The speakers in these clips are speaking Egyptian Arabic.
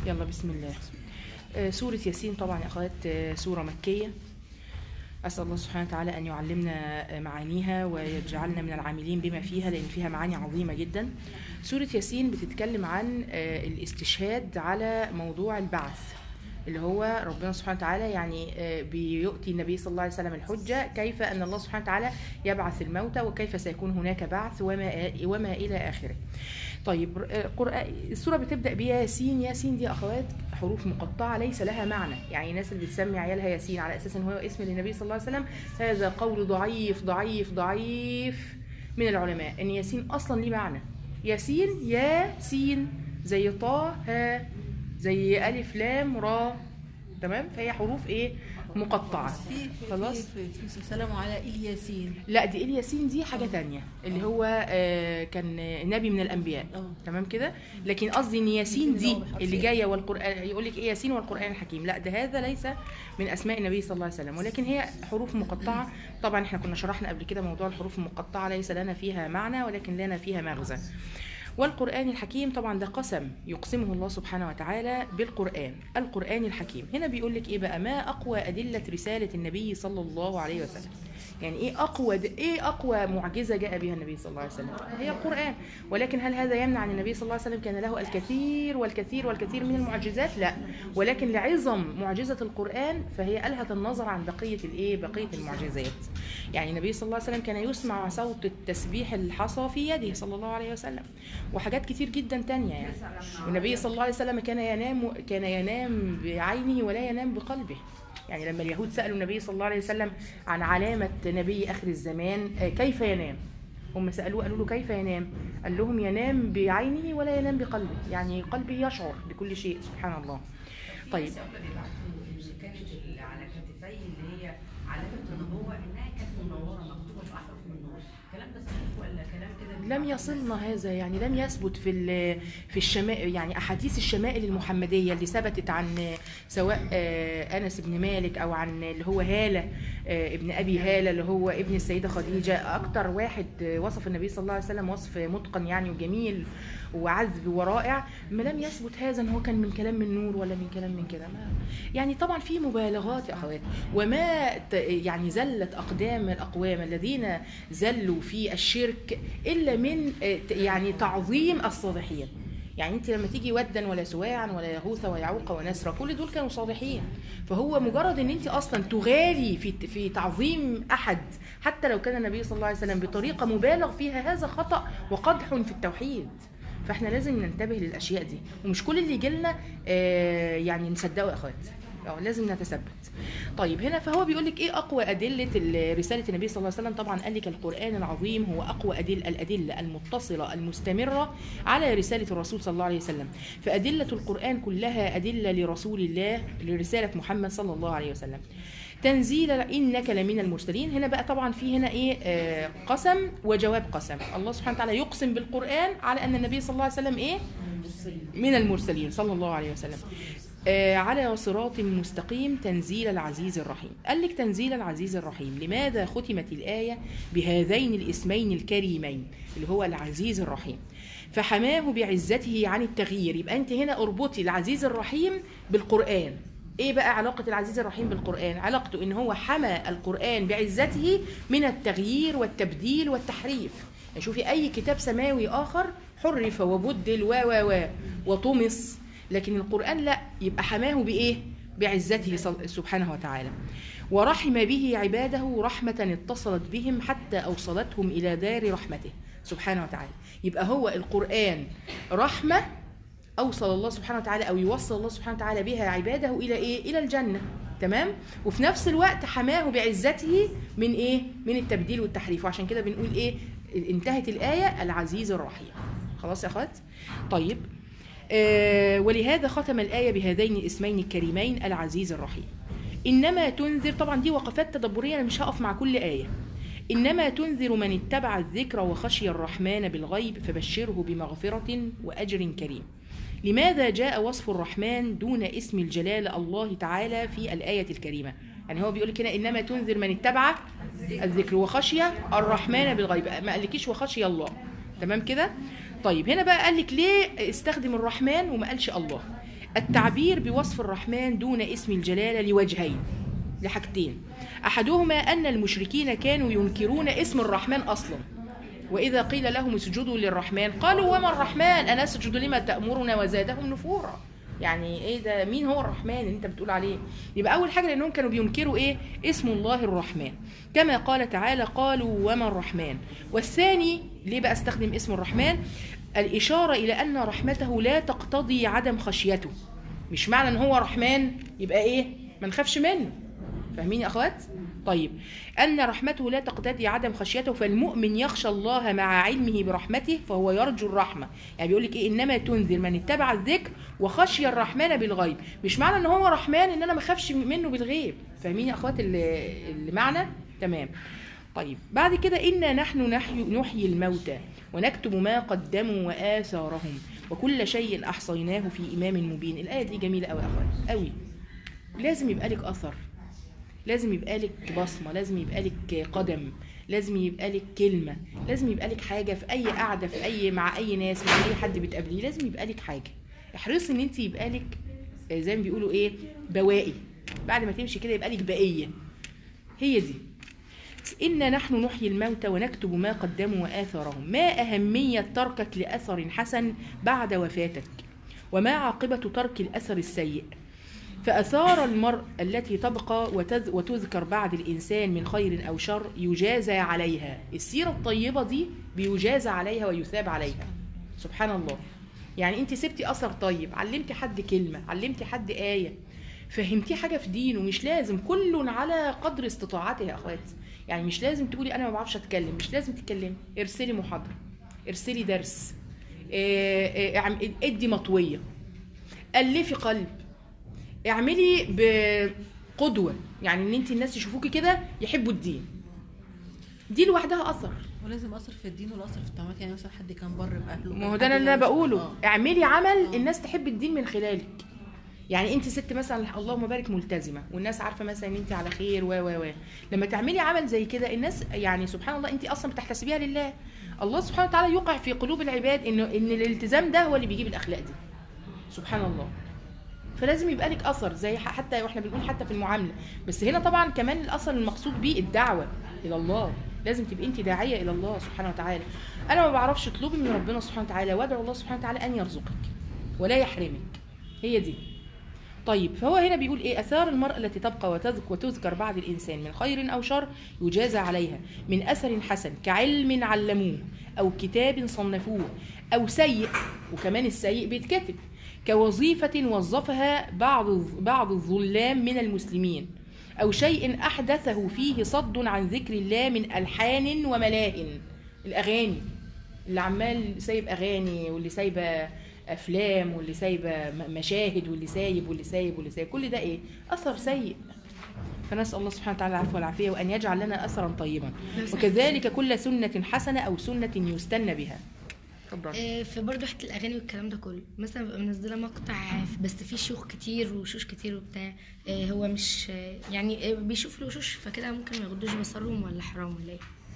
يلا بسم الله آه، سورة ياسين طبعا يا أخوات آه، سورة مكية أسأل الله سبحانه وتعالى أن يعلمنا آه، معانيها ويجعلنا من العاملين بما فيها لأن فيها معاني عظيمة جدا سورة ياسين بتتكلم عن آه، الاستشهاد على موضوع البعث اللي هو ربنا سبحانه وتعالى يعني آه، بيؤتي النبي صلى الله عليه وسلم الحجة كيف أن الله سبحانه وتعالى يبعث الموتى وكيف سيكون هناك بعث وما, وما إلى آخره طيب آه، قرآن السورة بتبدأ بياسين ياسين دي أخوات حروف مقطعة ليس لها معنى يعني الناس اللي بتسمي عيالها ياسين على أساس إن هو اسم للنبي صلى الله عليه وسلم هذا قول ضعيف ضعيف ضعيف من العلماء إن ياسين أصلا ليه معنى ياسين ياسين زي طه ها زي ألف لام را تمام فهي حروف إيه مقطعة في في خلاص. في, في, في سلام على الياسين لا دي الياسين دي حاجة تانية اللي هو آه، كان نبي من الأنبياء اه تمام كده لكن قصدي ان ياسين دي يمكن هو بالحرف اللي إيه؟ جايه والقران يقول لك ايه ياسين والقران الحكيم لا ده هذا ليس من اسماء النبي صلى الله عليه وسلم ولكن هي حروف مقطعه طبعا احنا كنا شرحنا قبل كده موضوع الحروف المقطعه ليس لنا فيها معنى ولكن لنا فيها مغزى والقرآن الحكيم طبعا ده قسم يقسمه الله سبحانه وتعالى بالقرآن القرآن الحكيم هنا بيقول لك ايه بقى ما أقوى أدلة رسالة النبي صلى الله عليه وسلم يعني ايه اقوى ايه اقوى معجزه جاء بها النبي صلى الله عليه وسلم هي القران ولكن هل هذا يمنع ان النبي صلى الله عليه وسلم كان له الكثير والكثير والكثير من المعجزات لا ولكن لعظم معجزه القران فهي الهت النظر عن بقيه الايه بقيه المعجزات يعني النبي صلى الله عليه وسلم كان يسمع صوت التسبيح الحصى في يده صلى الله عليه وسلم وحاجات كتير جدا تانية يعني والنبي صلى الله عليه وسلم كان ينام كان ينام بعينه ولا ينام بقلبه يعني لما اليهود سألوا النبي صلى الله عليه وسلم عن علامة نبي آخر الزمان آه، كيف ينام هم سألوه قالوا له كيف ينام قال لهم ينام بعينه ولا ينام بقلبه يعني قلبه يشعر بكل شيء سبحان الله طيب في ناس بيبعتوا ان كانت ال- على كتفي اللي هي علامه النبوه انها كانت منوره مكتوبه باحرف من نور الكلام ده صحيح ولا كلام كده لم يصلنا هذا يعني لم يثبت في ال- في الشمائل يعني احاديث الشمائل المحمديه اللي ثبتت عن سواء آه، انس بن مالك او عن اللي هو هاله آه، ابن ابي هاله اللي هو ابن السيده خديجه اكتر واحد آه، وصف النبي صلى الله عليه وسلم وصف متقن يعني وجميل وعذب ورائع ما لم يثبت هذا ان هو كان من كلام من نور ولا من كلام من كده ما يعني طبعا في مبالغات يا اخوات وما ت- يعني زلت اقدام الاقوام الذين زلوا في الشرك الا من آه، ت- يعني تعظيم الصالحين يعني انت لما تيجي ودا ولا سواعا ولا يغوث ويعوق ونسرا كل دول كانوا صالحين فهو مجرد ان انت اصلا تغالي في في تعظيم احد حتى لو كان النبي صلى الله عليه وسلم بطريقه مبالغ فيها هذا خطا وقدح في التوحيد فاحنا لازم ننتبه للاشياء دي ومش كل اللي يجي لنا آه، يعني نصدقه يا اخوات أو لازم نتثبت طيب هنا فهو بيقول لك ايه اقوى ادله ال- رساله النبي صلى الله عليه وسلم طبعا قال لك القران العظيم هو اقوى أدل الادله المتصله المستمره على رساله الرسول صلى الله عليه وسلم فادله القران كلها ادله لرسول الله لرساله محمد صلى الله عليه وسلم تنزيل انك لمن المرسلين هنا بقى طبعا في هنا ايه آه قسم وجواب قسم الله سبحانه وتعالى يقسم بالقران على ان النبي صلى الله عليه وسلم ايه من المرسلين صلى الله عليه وسلم آه، على صراط مستقيم تنزيل العزيز الرحيم قال لك تنزيل العزيز الرحيم لماذا ختمت الآية بهذين الاسمين الكريمين اللي هو العزيز الرحيم فحماه بعزته عن التغيير يبقى انت هنا اربطي العزيز الرحيم بالقرآن ايه بقى علاقة العزيز الرحيم بالقرآن علاقته ان هو حمى القرآن بعزته من التغيير والتبديل والتحريف يعني شوفي اي كتاب سماوي اخر حرف وبدل و و و وطمس لكن القرآن لا يبقى حماه بإيه؟ بعزته صل- سبحانه وتعالى ورحم به عباده رحمة اتصلت بهم حتى أوصلتهم إلى دار رحمته سبحانه وتعالى يبقى هو القرآن رحمة أوصل الله سبحانه وتعالى أو يوصل الله سبحانه وتعالى بها عباده إلى إيه؟ إلى الجنة تمام وفي نفس الوقت حماه بعزته من إيه؟ من التبديل والتحريف وعشان كده بنقول إيه؟ انتهت الآية العزيز الرحيم خلاص يا أخوات؟ طيب آه، ولهذا ختم الآية بهذين الاسمين الكريمين العزيز الرحيم إنما تنذر طبعا دي وقفات تدبرية أنا مش هقف مع كل آية إنما تنذر من اتبع الذكر وخشي الرحمن بالغيب فبشره بمغفرة وأجر كريم لماذا جاء وصف الرحمن دون اسم الجلال الله تعالى في الآية الكريمة يعني هو بيقول لك هنا إنما تنذر من اتبع الذكر وخشي الرحمن بالغيب ما قالكيش وخشي الله تمام كده طيب هنا بقى قال لك ليه استخدم الرحمن وما قالش الله التعبير بوصف الرحمن دون اسم الجلالة لوجهين لحاجتين أحدهما أن المشركين كانوا ينكرون اسم الرحمن أصلا وإذا قيل لهم اسجدوا للرحمن قالوا وما الرحمن أنا أسجد لما تأمرنا وزادهم نفورا يعني ايه ده مين هو الرحمن اللي انت بتقول عليه يبقى اول حاجه لانهم كانوا بينكروا ايه اسم الله الرحمن كما قال تعالى قالوا وما الرحمن والثاني ليه بقى استخدم اسم الرحمن الاشاره الى ان رحمته لا تقتضي عدم خشيته مش معنى ان هو رحمن يبقى ايه ما نخافش منه فاهمين يا اخوات طيب ان رحمته لا تقتضي عدم خشيته فالمؤمن يخشى الله مع علمه برحمته فهو يرجو الرحمه يعني بيقول لك ايه انما تنذر من اتبع الذكر وخشي الرحمن بالغيب مش معنى ان هو رحمن ان انا ما اخافش منه بالغيب فاهمين يا اخوات ال- المعنى تمام طيب بعد كده إنا نحن نحيي, نحيي الموتى ونكتب ما قدموا وآثارهم وكل شيء أحصيناه في إمام مبين الآية دي جميلة أوي يا أخوات أوي لازم يبقى لك أثر لازم يبقى لك بصمة لازم يبقى لك قدم لازم يبقى لك كلمة لازم يبقى لك حاجة في أي قعدة في أي مع أي ناس مع أي حد بتقابليه لازم يبقى لك حاجة احرصي إن أنت يبقى لك آه، زي ما بيقولوا إيه بواقي بعد ما تمشي كده يبقى لك بقية هي دي إنا نحن نحيي الموتى ونكتب ما قدموا وآثارهم ما أهمية تركك لأثر حسن بعد وفاتك وما عاقبة ترك الأثر السيء فأثار المرء التي تبقى وتذ وتذكر بعد الإنسان من خير أو شر يجازى عليها السيرة الطيبة دي بيجازى عليها ويثاب عليها سبحان الله يعني انت سبتي أثر طيب علمتي حد كلمة علمتي حد آية فهمتي حاجة في دينه مش لازم كل على قدر استطاعته يا أخوات يعني مش لازم تقولي أنا ما بعرفش أتكلم مش لازم تتكلمي ارسلي محاضرة ارسلي درس اه، اه، اعم- ادي مطوية ألفي قلب اعملي بقدوة يعني ان انت الناس يشوفوكي كده يحبوا الدين دي لوحدها اثر ولازم اثر في الدين والاثر في التعاملات يعني مثلا حد كان بر باهله ما هو كان ده حد اللي انا مش- بقوله آه. اعملي عمل آه. الناس تحب الدين من خلالك يعني انت ست مثلا اللهم بارك ملتزمه والناس عارفه مثلا ان انت على خير و و و لما تعملي عمل زي كده الناس يعني سبحان الله انت اصلا بتحتسبيها لله الله سبحانه وتعالى يوقع في قلوب العباد انه ان الالتزام ده هو اللي بيجيب الاخلاق دي سبحان الله فلازم يبقى لك اثر زي ح- حتى واحنا بنقول حتى في المعامله بس هنا طبعا كمان الاثر المقصود بيه الدعوه الى الله لازم تبقي انت داعيه الى الله سبحانه وتعالى انا ما بعرفش اطلبي من ربنا سبحانه وتعالى وادعو الله سبحانه وتعالى ان يرزقك ولا يحرمك هي دي طيب فهو هنا بيقول ايه اثار المرأة التي تبقى وتذك وتذكر بعد الانسان من خير او شر يجازى عليها من اثر حسن كعلم علموه او كتاب صنفوه او سيء وكمان السيء بيتكتب كوظيفة وظفها بعض بعض الظلام من المسلمين أو شيء أحدثه فيه صد عن ذكر الله من ألحان وملاهن الأغاني اللي عمال سايب أغاني واللي سايبة أفلام واللي سايبة م- مشاهد واللي سايب واللي سايب واللي سايب كل ده إيه؟ أثر سيء فنسأل الله سبحانه وتعالى العفو والعافية وأن يجعل لنا أثرا طيبا وكذلك كل سنة حسنة أو سنة يستنى بها اتفضل آه، في برضه حته الاغاني والكلام ده كله مثلا ببقى منزله مقطع بس فيه شيوخ كتير وشوش كتير وبتاع آه، هو مش آه، يعني آه، بيشوف الوشوش فكده ممكن ما يغضوش بصرهم ولا حرام ولا ايه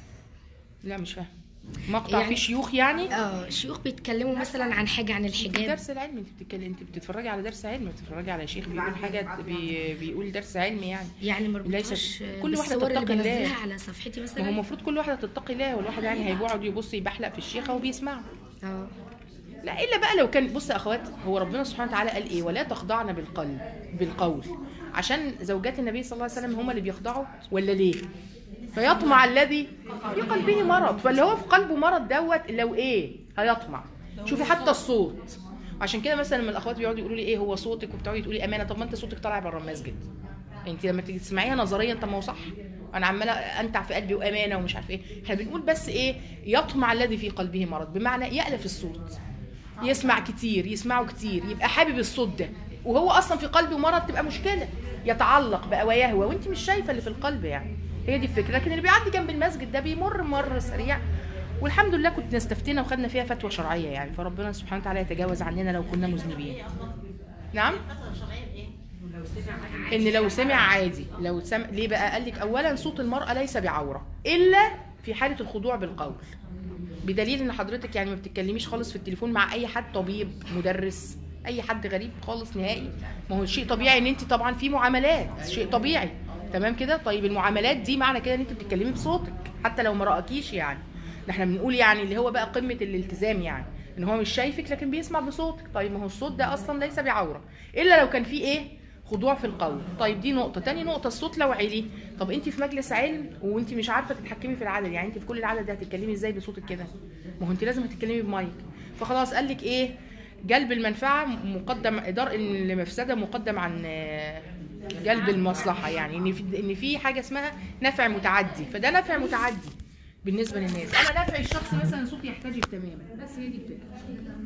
لا مش فاهم مقطع يعني- فيه شيوخ يعني اه شيوخ بيتكلموا مثلا عن حاجه عن الحجاب الدرس العلمي انت بتتكلم انت بتتفرجي على درس علمي بتتفرجي على شيخ بيقول حاجه بي... بيقول درس علمي يعني يعني ما ليس- ربطهاش آه، كل واحدة بالصور اللي تتقي الله. بنزلها على صفحتي ما هو مثلا المفروض كل واحده تتقي الله والواحد يعني هيقعد يبص يبحلق في الشيخه وبيسمعه اه لا الا بقى لو كان بص يا اخوات هو ربنا سبحانه وتعالى قال ايه ولا تخضعن بالقلب بالقول عشان زوجات النبي صلى الله عليه وسلم هم اللي بيخضعوا ولا ليه فيطمع الذي في قلبه مرض فاللي هو في قلبه مرض دوت لو ايه هيطمع شوفي حتى الصوت عشان كده مثلا لما الاخوات بيقعدوا يقولوا لي ايه هو صوتك وبتقعدي تقولي امانه طب ما انت صوتك طالع بره المسجد انت لما تيجي تسمعيها نظريا طب ما هو صح انا عماله انتع في قلبي وامانه ومش عارف ايه احنا بنقول بس ايه يطمع الذي في قلبه مرض بمعنى يألف الصوت يسمع كتير يسمعه كتير يبقى حابب الصوت ده وهو اصلا في قلبه مرض تبقى مشكله يتعلق بقى ويهوى وانت مش شايفه اللي في القلب يعني هي دي الفكره لكن اللي بيعدي جنب المسجد ده بيمر مر سريع والحمد لله كنت استفتينا وخدنا فيها فتوى شرعيه يعني فربنا سبحانه وتعالى يتجاوز عننا لو كنا مذنبين نعم لو سمع ان لو سمع عادي لو سمع ليه بقى قال لك اولا صوت المراه ليس بعوره الا في حاله الخضوع بالقول بدليل ان حضرتك يعني ما بتتكلميش خالص في التليفون مع اي حد طبيب مدرس اي حد غريب خالص نهائي ما هو شيء طبيعي ان انت طبعا في معاملات شيء طبيعي تمام كده طيب المعاملات دي معنى كده ان انت بتتكلمي بصوتك حتى لو ما رأكيش يعني ده احنا بنقول يعني اللي هو بقى قمه الالتزام يعني ان هو مش شايفك لكن بيسمع بصوتك طيب ما هو الصوت ده اصلا ليس بعوره الا لو كان فيه ايه خضوع في القول طيب دي نقطه تاني نقطه الصوت لو عالي طب انت في مجلس علم وانت مش عارفه تتحكمي في العدد يعني انت في كل العدد ده هتتكلمي ازاي بصوتك كده ما هو انت لازم هتتكلمي بمايك فخلاص قال لك ايه جلب المنفعه مقدم ادار المفسده مقدم عن آه، جلب المصلحه يعني ان في ان في حاجه اسمها نفع متعدي فده نفع متعدي بالنسبه للناس انا نفعي الشخصي مثلا صوتي يحتاج تماما بس هي دي الفكره